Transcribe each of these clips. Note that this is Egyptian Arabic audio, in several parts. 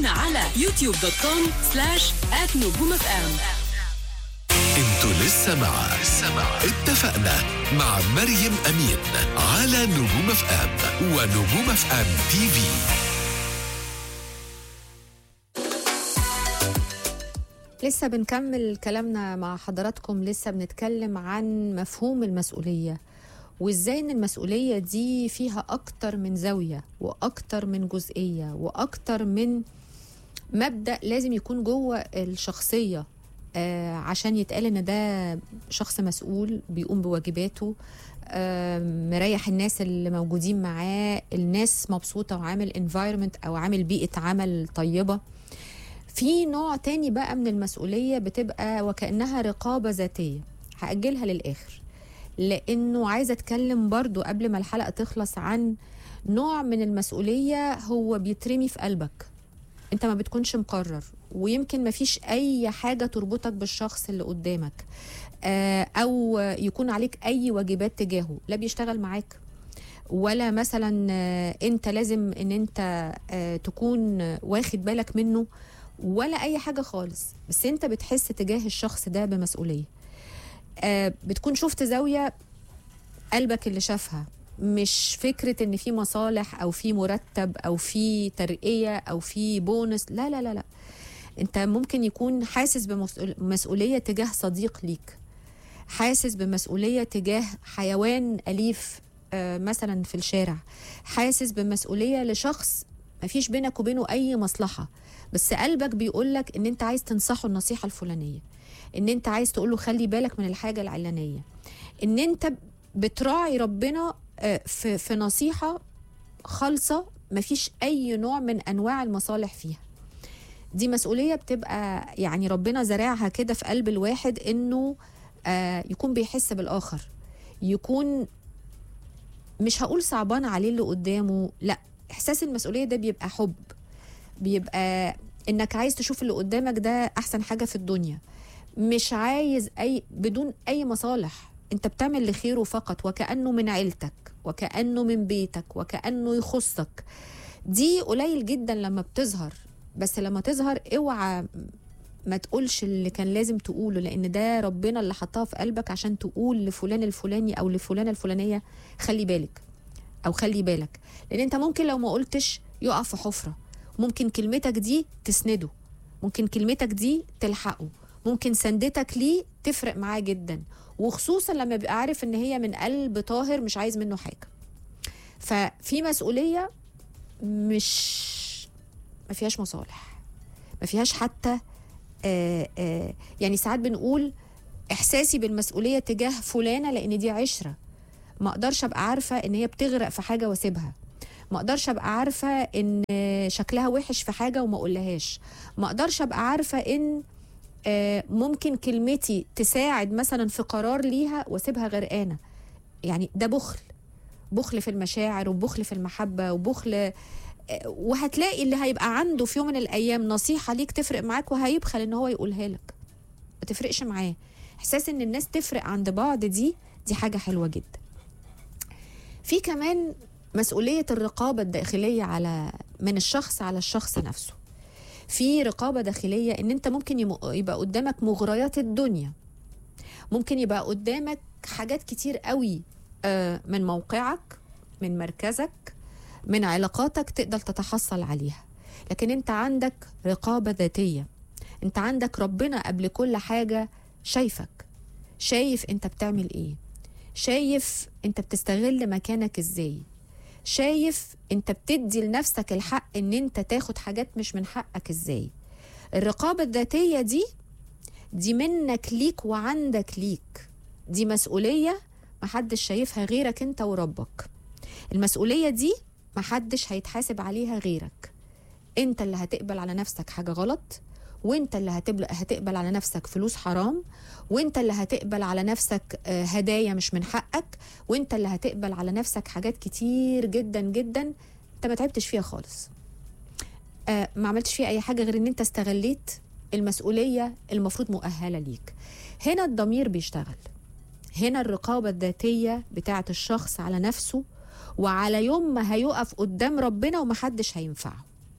تابعونا على يوتيوب دوت كوم سلاش نجوم اف ام انتوا لسه مع اتفقنا مع مريم امين على نجوم اف ام ونجوم اف ام تي في لسه بنكمل كلامنا مع حضراتكم لسه بنتكلم عن مفهوم المسؤولية وازاي ان المسؤولية دي فيها اكتر من زاوية واكتر من جزئية واكتر من مبدأ لازم يكون جوه الشخصية آه عشان يتقال ان ده شخص مسؤول بيقوم بواجباته آه مريح الناس اللي موجودين معاه الناس مبسوطة وعامل environment او عامل بيئة عمل طيبة في نوع تاني بقى من المسؤولية بتبقى وكأنها رقابة ذاتية هأجلها للآخر لأنه عايزة أتكلم برضو قبل ما الحلقة تخلص عن نوع من المسؤولية هو بيترمي في قلبك انت ما بتكونش مقرر ويمكن ما فيش اي حاجة تربطك بالشخص اللي قدامك آه، او يكون عليك اي واجبات تجاهه لا بيشتغل معاك ولا مثلا آه، انت لازم ان انت آه، تكون واخد بالك منه ولا اي حاجه خالص بس انت بتحس تجاه الشخص ده بمسؤوليه آه، بتكون شفت زاويه قلبك اللي شافها مش فكره ان في مصالح او في مرتب او في ترقيه او في بونس لا لا لا لا انت ممكن يكون حاسس بمسؤوليه تجاه صديق ليك حاسس بمسؤوليه تجاه حيوان اليف آه، مثلا في الشارع حاسس بمسؤوليه لشخص مفيش بينك وبينه اي مصلحه بس قلبك بيقولك ان انت عايز تنصحه النصيحه الفلانيه ان انت عايز تقوله خلي بالك من الحاجه العلانيه ان انت بتراعي ربنا آه، في في نصيحه خالصه مفيش اي نوع من انواع المصالح فيها دي مسؤوليه بتبقى يعني ربنا زرعها كده في قلب الواحد انه آه، يكون بيحس بالاخر يكون مش هقول صعبان عليه اللي قدامه لا احساس المسؤوليه ده بيبقى حب بيبقى انك عايز تشوف اللي قدامك ده احسن حاجه في الدنيا مش عايز اي بدون اي مصالح انت بتعمل لخيره فقط وكانه من عيلتك وكانه من بيتك وكانه يخصك دي قليل جدا لما بتظهر بس لما تظهر اوعى ما تقولش اللي كان لازم تقوله لان ده ربنا اللي حطها في قلبك عشان تقول لفلان الفلاني او لفلانه الفلانيه خلي بالك او خلي بالك لان انت ممكن لو ما قلتش يقع في حفره ممكن كلمتك دي تسنده ممكن كلمتك دي تلحقه ممكن سندتك ليه تفرق معاه جدا وخصوصا لما بيبقى عارف ان هي من قلب طاهر مش عايز منه حاجه ففي مسؤوليه مش ما فيهاش مصالح ما فيهاش حتى آآ آآ يعني ساعات بنقول احساسي بالمسؤوليه تجاه فلانه لان دي عشره ما اقدرش ابقى عارفه ان هي بتغرق في حاجه واسيبها ما اقدرش ابقى عارفه ان شكلها وحش في حاجه وما اقولهاش ما اقدرش ابقى عارفه ان آه، ممكن كلمتي تساعد مثلا في قرار ليها واسيبها غرقانه يعني ده بخل بخل في المشاعر وبخل في المحبه وبخل آه، وهتلاقي اللي هيبقى عنده في يوم من الايام نصيحه ليك تفرق معاك وهيبخل ان هو يقولها لك ما تفرقش معاه احساس ان الناس تفرق عند بعض دي دي حاجه حلوه جدا في كمان مسؤوليه الرقابه الداخليه على من الشخص على الشخص نفسه في رقابه داخليه ان انت ممكن يم- يبقى قدامك مغريات الدنيا ممكن يبقى قدامك حاجات كتير قوي آه، من موقعك من مركزك من علاقاتك تقدر تتحصل عليها لكن انت عندك رقابه ذاتيه انت عندك ربنا قبل كل حاجه شايفك شايف انت بتعمل ايه شايف انت بتستغل مكانك ازاي شايف انت بتدي لنفسك الحق ان انت تاخد حاجات مش من حقك ازاي الرقابة الذاتية دي دي منك ليك وعندك ليك دي مسؤولية محدش شايفها غيرك انت وربك المسؤولية دي محدش هيتحاسب عليها غيرك انت اللي هتقبل على نفسك حاجة غلط وانت اللي هتقبل, هتقبل على نفسك فلوس حرام وانت اللي هتقبل على نفسك آه، هدايا مش من حقك وانت اللي هتقبل على نفسك حاجات كتير جدا جدا انت ما تعبتش فيها خالص آه ما عملتش فيها اي حاجه غير ان انت استغليت المسؤوليه المفروض مؤهله ليك هنا الضمير بيشتغل هنا الرقابه الذاتيه بتاعه الشخص على نفسه وعلى يوم ما هيقف قدام ربنا ومحدش هينفعه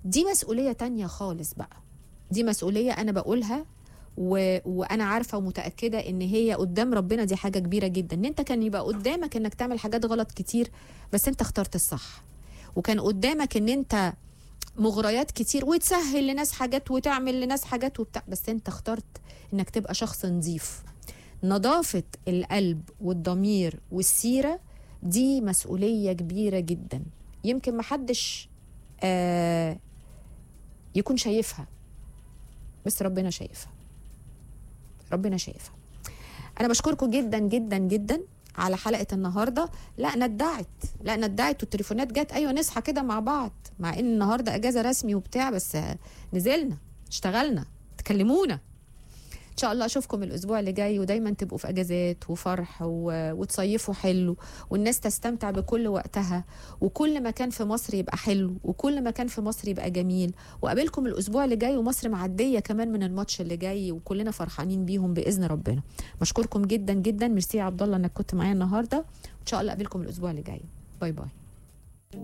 دي مسؤوليه تانية خالص بقى دي مسؤوليه انا بقولها و... وانا عارفه ومتاكده ان هي قدام ربنا دي حاجه كبيره جدا ان انت كان يبقى قدامك انك تعمل حاجات غلط كتير بس انت اخترت الصح وكان قدامك ان انت مغريات كتير وتسهل لناس حاجات وتعمل لناس حاجات وبتاع بس انت اخترت انك تبقى شخص نظيف نظافة القلب والضمير والسيرة دي مسؤولية كبيرة جدا يمكن محدش آه يكون شايفها بس ربنا شايفها ربنا شايفها انا بشكركم جدا جدا جدا على حلقه النهارده لا ندعت لا ندعت والتليفونات جت ايوه نصحى كده مع بعض مع ان النهارده اجازه رسمي وبتاع بس نزلنا اشتغلنا تكلمونا ان شاء الله اشوفكم الاسبوع اللي جاي ودايما تبقوا في اجازات وفرح و... وتصيفوا حلو والناس تستمتع بكل وقتها وكل مكان في مصر يبقى حلو وكل مكان في مصر يبقى جميل وقابلكم الاسبوع اللي جاي ومصر معديه كمان من الماتش اللي جاي وكلنا فرحانين بيهم باذن ربنا بشكركم جدا جدا ميرسي يا عبد الله انك كنت معايا النهارده ان شاء الله اقابلكم الاسبوع اللي جاي باي باي